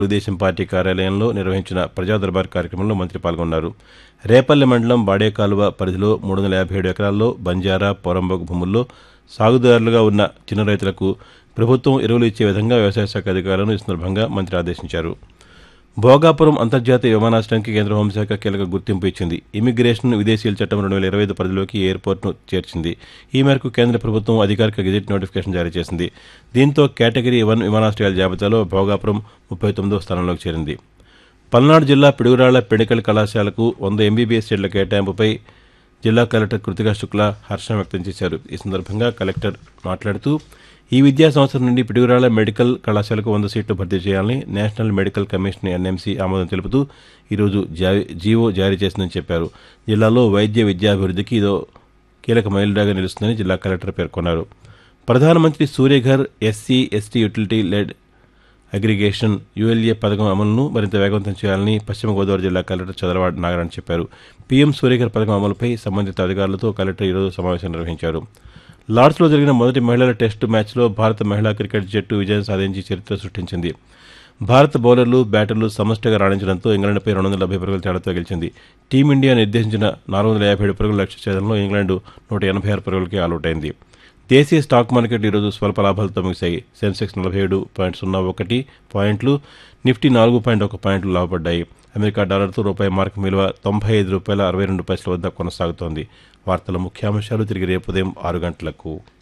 Telugu Desam party కార్యాలయంలో నిర్వహించిన ప్రజా దర్బార్ కార్యక్రమంలో మంత్రి పాల్గొన్నారు రేపల్లె మండలం బాడే కాలువ పరిధిలో మూడు వందల యాభై ఏడు ఎకరాల్లో బంజారా పొరంబోకు భూముల్లో సాగుదారులుగా ఉన్న చిన్న రైతులకు ప్రభుత్వం ఎరువులు ఇచ్చే విధంగా వ్యవసాయ శాఖ అధికారులను ఈ సందర్భంగా మంత్రి ఆదేశించారు భోగాపురం అంతర్జాతీయ విమానాశ్రయానికి కేంద్ర హోంశాఖ కీలక గుర్తింపు ఇచ్చింది ఇమిగ్రేషన్ విదేశీయుల చట్టం రెండు వేల ఇరవై ఐదు పరిధిలోకి ఈ ఎయిర్పోర్ట్ను చేర్చింది ఈ మేరకు కేంద్ర ప్రభుత్వం అధికారిక గెజెట్ నోటిఫికేషన్ జారీ చేసింది దీంతో కేటగిరీ వన్ విమానాశ్రయాల జాబితాలో భోగాపురం ముప్పై తొమ్మిదో స్థానంలోకి చేరింది పల్నాడు జిల్లా పిడుగురాళ్ల పెడికల్ కళాశాలకు వంద ఎంబీబీఎస్ సీట్ల కేటాయింపుపై జిల్లా కలెక్టర్ కృతికా శుక్లా హర్షం వ్యక్తం చేశారు ఈ సందర్భంగా కలెక్టర్ మాట్లాడుతూ ఈ విద్యా సంవత్సరం నుండి పిడుగురాళ్ల మెడికల్ కళాశాలకు వంద సీట్లు భర్తీ చేయాలని నేషనల్ మెడికల్ కమిషన్ ఎన్ఎంసీ ఆమోదం తెలుపుతూ ఈరోజు జా- జీవో జారీ చేసిందని చెప్పారు జిల్లాలో వైద్య విద్యాభివృద్ధికి ఇదో కీలక మైలురాగా నిలుస్తుందని జిల్లా కలెక్టర్ పేర్కొన్నారు ప్రధానమంత్రి Surya Ghar SC ST utility led aggregation ULA పథకం అమలును మరింత వేగవంతం చేయాలని పశ్చిమ గోదావరి జిల్లా కలెక్టర్ చదలవాడ నాగరాణ్ చెప్పారు పీఎం సూర్యఘర్ పథకం అమలుపై సంబంధిత అధికారులతో కలెక్టర్ ఈరోజు సమావేశం నిర్వహించారు లార్డ్స్లో జరిగిన మొదటి మహిళల టెస్టు మ్యాచ్లో భారత మహిళా క్రికెట్ జట్టు విజయం సాధించి చరిత్ర సృష్టించింది భారత బౌలర్లు బ్యాటర్లు సమష్టిగా రాణించడంతో ఇంగ్లాండ్పై రెండు వందల డెబ్బై పరుగుల తేడాతో గెలిచింది టీమిండియా నిర్దేశించిన నాలుగు వందల యాభై ఏడు పరుగుల లక్ష్య ఛేదనలో ఇంగ్లాండ్ నూట ఎనభై ఆరు పరుగులకి ఆలౌట్ అయింది దేశీయ స్టాక్ మార్కెట్ ఈరోజు స్వల్ప లాభాలతో ముగిశాయి సెన్సెక్స్ నలభై ఏడు పాయింట్ సున్నా ఒకటి పాయింట్లు నిఫ్టీ నాలుగు పాయింట్ ఒక పాయింట్లు లాభపడ్డాయి అమెరికా డాలర్తో రూపాయి మార్క్ విలువ తొంభై ఐదు రూపాయల అరవై రెండు పైసల వద్ద కొనసాగుతోంది వార్తల ముఖ్యాంశాలు తిరిగి రేపు ఉదయం ఆరు గంటలకు